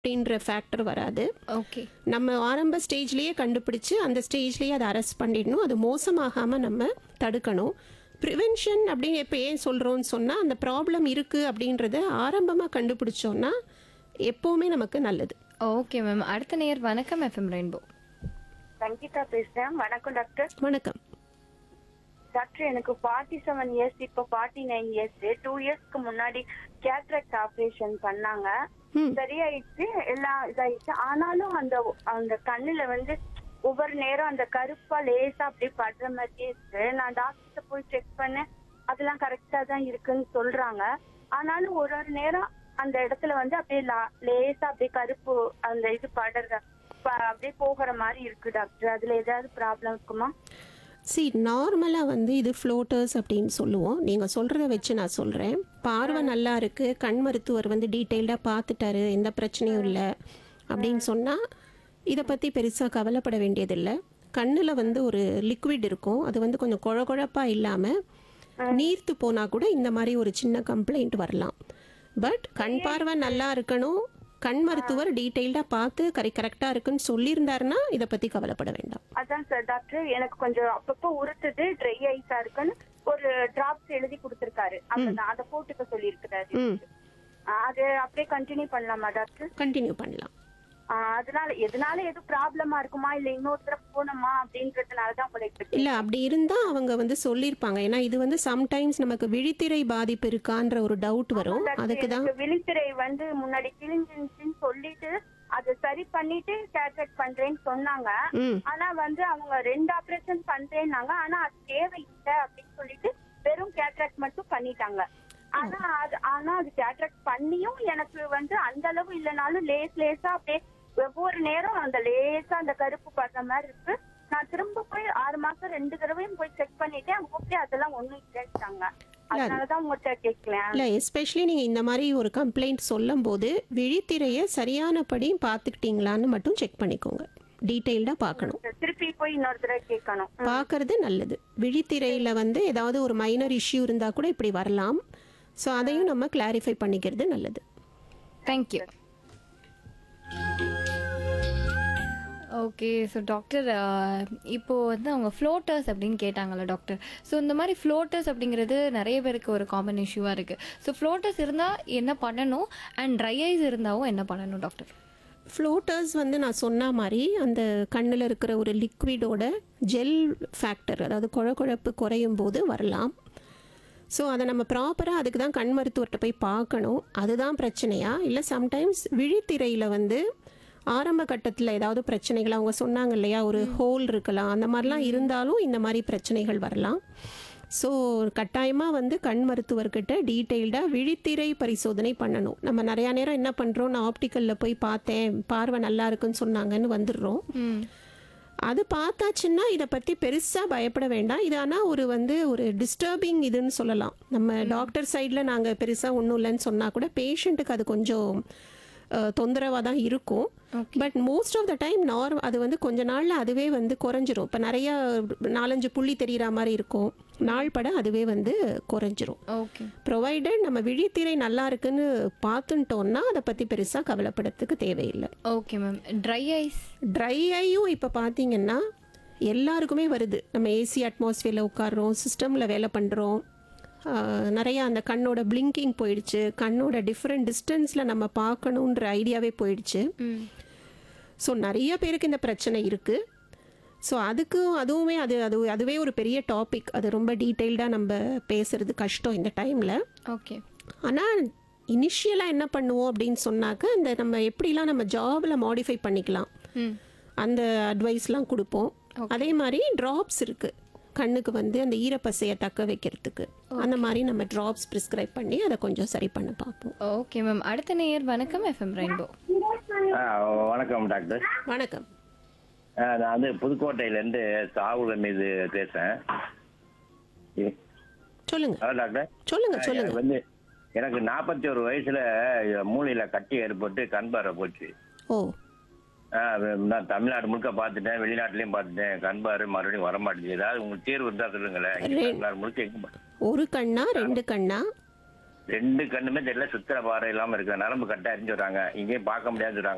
அப்படின்ற ஃபேக்டர் வராது ஓகே நம்ம ஆரம்ப ஸ்டேஜ்லேயே கண்டுபிடிச்சு அந்த ஸ்டேஜ்லேயே அதை அரெஸ்ட் பண்ணிடணும் அது மோசமாகாமல் நம்ம தடுக்கணும் ப்ரிவென்ஷன் அப்படின்னு இப்போ ஏன் சொல்கிறோன்னு சொன்னால் அந்த ப்ராப்ளம் இருக்குது அப்படின்றத ஆரம்பமாக கண்டுபிடிச்சோன்னா எப்போவுமே நமக்கு நல்லது ஓகே மேம் அடுத்த நேர் வணக்கம் எஃப்எம் ரெயின்போ சங்கீதா பேசுறேன் வணக்கம் டாக்டர் வணக்கம் டாக்டர் எனக்கு ஃபார்ட்டி செவன் இயர்ஸ் இப்போ ஃபார்ட்டி நைன் இயர்ஸ் டூ இயர்ஸ்க்கு முன்னாடி கேட்ராக்ட் ஆபரேஷன் பண்ணாங்க ம். சரியாயிடுச்சு எல்லாம் இதாயிடுச்சு ஆனாலும் அந்த அந்த கண்ணுல வந்து ஒவ்வொரு நேரம் அந்த கருப்பா லேசா அப்படியே படுற மாதிரியே இருக்கு நான் டாக்டர் போய் செக் பண்ணேன் அதெல்லாம் கரெக்டா தான் இருக்குன்னு சொல்றாங்க ஆனாலும் ஒரு ஒரு நேரம் அந்த இடத்துல வந்து அப்படியே லா- லேசா அப்படியே கருப்பு அந்த இது படுற ப- அப்படியே போகிற மாதிரி இருக்கு டாக்டர் அதுல ஏதாவது ப்ராப்ளம் இருக்குமா சி நார்மலாக வந்து இது ஃப்ளோட்டர்ஸ் அப்படின்னு சொல்லுவோம் நீங்கள் சொல்கிறத வச்சு நான் சொல்கிறேன் பார்வை நல்லா இருக்குது கண் மருத்துவர் வந்து டீட்டெயில்டாக பார்த்துட்டாரு எந்த பிரச்சனையும் இல்லை அப்படின்னு சொன்னால் இதை பற்றி பெருசாக கவலைப்பட வேண்டியதில்லை கண்ணில் வந்து ஒரு லிக்விட் இருக்கும் அது வந்து கொஞ்சம் குழ குழப்பாக இல்லாமல் நீர்த்து போனால் கூட இந்த மாதிரி ஒரு சின்ன கம்ப்ளைண்ட் வரலாம் பட் கண் பார்வை நல்லா இருக்கணும் கண் மருத்துவர் டீட்டெயில்டாக பார்த்து கரெ கரெக்டாக இருக்குன்னு சொல்லியிருந்தாருன்னா இதை பற்றி கவலைப்பட வேண்டாம் அதான் சார் டாக்டர் எனக்கு கொஞ்சம் அப்பப்போ உறுத்துது ட்ரை ஐஸா இருக்குன்னு ஒரு டிராப்ஸ் எழுதி கொடுத்திருக்காரு அவ்வளவுதான் அதை போட்டுக்க சொல்லியிருக்கிறாரு ம் அது அப்படியே கண்டினியூ பண்ணலாமா டாக்டர் கண்டினியூ பண்ணலாம் ஆ, அதனால எதனால எதுவும் ப்ராப்ளமா இருக்குமா இல்ல இன்னொரு தடவை போகணுமா அப்படின்றதுனால தான் உங்களுக்கு இல்ல அப்படி இருந்தா அவங்க வந்து சொல்லியிருப்பாங்க ஏன்னா இது வந்து சம்டைம்ஸ் நமக்கு விழித்திரை பாதிப்பு இருக்கான்ற ஒரு டவுட் வரும் அதுக்கு தான் எனக்கு விழித்திரை வந்து முன்னாடி கிழிஞ்சிருச்சுன்னு சொல்லிட்டு அதை சரி பண்ணிட்டு கேட்ராக்ட் பண்றேன்னு சொன்னாங்க ம் ஆனா வந்து அவங்க ரெண்டு ஆபரேஷன் பண்றேன்னாங்க ஆனா அது தேவையில்லை அப்படின்னு சொல்லிட்டு வெறும் கேட்ராக்ட் மட்டும் பண்ணிட்டாங்க ஆனா அது ஆனா அது கேட்ராக்ட் பண்ணியும் எனக்கு வந்து அந்த அளவு இல்லைனாலும் லேஸ் லேசா அப்படியே ஒவ்வொரு நேரம் அந்த லேசா அந்த கருப்பு படுற மாதிரி இருக்கு நான் திரும்ப போய் ஆறு மாசம் ரெண்டு தடவையும் போய் செக் பண்ணிட்டேன் ஓகே அதெல்லாம் ஒண்ணும் இல்லைட்டாங்க அதனாலதான் உங்கள்கிட்ட கேட்கலாம் இல்ல எஸ்பெஷலி நீங்க இந்த மாதிரி ஒரு கம்ப்ளைண்ட் சொல்லும்போது விழித்திரையை சரியானபடி பார்த்துக்கிட்டீங்களான்னு மட்டும் செக் பண்ணிக்கோங்க டீட்டெயில்டாக பார்க்கணும் திருப்பி போய் இன்னொரு தடவை கேட்கணும் பார்க்கறது நல்லது விழித்திரையில் வந்து ஏதாவது ஒரு மைனர் இஷ்யூ இருந்தால் கூட இப்படி வரலாம் ஸோ அதையும் நம்ம கிளாரிஃபை பண்ணிக்கிறது நல்லது தேங்க்யூ ஓகே ஸோ டாக்டர் இப்போ வந்து அவங்க ஃப்ளோட்டர்ஸ் அப்படின்னு கேட்டாங்கல்ல டாக்டர் ஸோ இந்த மாதிரி ஃப்ளோட்டர்ஸ் அப்படிங்கிறது நிறைய பேருக்கு ஒரு காமன் இஷ்யூவாக இருக்குது ஸோ ஃப்ளோட்டர்ஸ் இருந்தால் என்ன பண்ணணும் அண்ட் ட்ரை ஐஸ் இருந்தாவும் என்ன பண்ணணும் டாக்டர் ஃப்ளோட்டர்ஸ் வந்து நான் சொன்ன மாதிரி அந்த கண்ணில் இருக்கிற ஒரு லிக்விடோட ஜெல் ஃபேக்டர் அதாவது குழகுழப்பு குறையும் போது வரலாம் ஸோ அதை நம்ம ப்ராப்பராக அதுக்கு தான் கண் மருத்துவர்கிட்ட போய் பார்க்கணும் அதுதான் பிரச்சனையா இல்லை சம்டைம்ஸ் விழித்திரையில் வந்து ஆரம்ப கட்டத்தில் ஏதாவது பிரச்சனைகள் அவங்க சொன்னாங்க இல்லையா ஒரு ஹோல் இருக்கலாம் அந்த மாதிரிலாம் இருந்தாலும் இந்த மாதிரி பிரச்சனைகள் வரலாம் ஸோ கட்டாயமாக வந்து கண் மருத்துவர்கிட்ட டீட்டெயில்டாக விழித்திரை பரிசோதனை பண்ணணும் நம்ம நிறையா நேரம் என்ன பண்ணுறோம் நான் ஆப்டிக்கலில் போய் பார்த்தேன் பார்வை நல்லா இருக்குன்னு சொன்னாங்கன்னு வந்துடுறோம் ம் அது பார்த்தாச்சுன்னா இதை பற்றி பெருசாக பயப்பட வேண்டாம் இது ஆனால் ஒரு வந்து ஒரு டிஸ்டர்பிங் இதுன்னு சொல்லலாம் நம்ம டாக்டர் சைடில் நாங்கள் பெருசாக ஒன்றும் இல்லைன்னு சொன்னால் கூட பேஷண்ட்டுக்கு அது கொஞ்சம் தொந்தரவாக தான் இருக்கும் but most of the time norm அது வந்து கொஞ்ச நாளில் அதுவே வந்து குறைஞ்சிரும் இப்போ நிறைய நாலஞ்சு புள்ளி தெரிகிற மாதிரி இருக்கும் நாள் பட அதுவே வந்து குறைஞ்சிரும் ஓகே ப்ரொவைடட் நம்ம விழித்திரை நல்லா இருக்குன்னு பார்த்துட்டோம்னா அதை பற்றி பெருசாக கவலைப்படத்துக்கு தேவையில்லை okay ma'am dry eyes dry ஐயும் இப்போ பார்த்தீங்கன்னா எல்லாருக்குமே வருது நம்ம ஏசி அட்மாஸ்ஃபியரில் உட்காடுறோம் சிஸ்டமில் வேலை பண்ணுறோம் நிறையா அந்த கண்ணோட பிளிங்கிங் போயிடுச்சு கண்ணோட டிஃப்ரெண்ட் டிஸ்டன்ஸில் நம்ம பார்க்கணுன்ற ஐடியாவே போயிடுச்சு ம் ஸோ நிறைய பேருக்கு இந்த பிரச்சனை இருக்குது ஸோ அதுக்கும் அதுவுமே அது அது அதுவே ஒரு பெரிய டாபிக் அது ரொம்ப டீட்டெயில்டாக நம்ம பேசுறது கஷ்டம் இந்த டைமில் ஓகே ஆனால் இனிஷியலாக என்ன பண்ணுவோம் அப்படின்னு சொன்னாக்க அந்த நம்ம எப்படிலாம் நம்ம ஜாபில் மாடிஃபை பண்ணிக்கலாம் ம் அந்த அட்வைஸ்லாம் கொடுப்போம் அதே மாதிரி ட்ராப்ஸ் இருக்குது கண்ணுக்கு வந்து அந்த ஈரப்பசையை தக்க வைக்கிறதுக்கு அந்த மாதிரி நம்ம ட்ராப்ஸ் ப்ரிஸ்கிரைப் பண்ணி அதை கொஞ்சம் சரி பண்ண பார்ப்போம் ஓகே மேம் அடுத்த நேயர் வணக்கம் எஃப்எம் ரெயின்போ ஆ, வணக்கம் டாக்டர் வணக்கம் ஆ, நான் வந்து புதுக்கோட்டையிலேருந்து சாகுல மீது பேசுறேன் இ- சொல்லுங்க ஹலோ டாக்டர் சொல்லுங்க ஆ, சொல்லுங்க எனக்கு வந்து எனக்கு நாற்பத்தி ஒரு வயசுல மூளையில கட்டி ஏற்பட்டு கண் பார்வை போச்சு ஓ ஆ, நான் தமிழ்நாடு முழுக்க பார்த்துட்டேன் வெளிநாட்டுலயும் பார்த்துட்டேன் கண் பார்வை மறுபடியும் வர மாட்டேங்குது ஏதாவது உங்களுக்கு தீர்வு இருந்தா சொல்லுங்களேன் இங்க ரெ- தமிழ்நாடு முழுக்க எங்க பா- ஒரு கண்ணா ரெண்டு கண்ணா ரெண்டு கண்ணுமே தெரியல சுத்திர பாறை இல்லாம இருக்கு நரம்பு கட்ட அறிஞ்சு வராங்க இங்கேயும் பார்க்க முடியாது சொல்றாங்க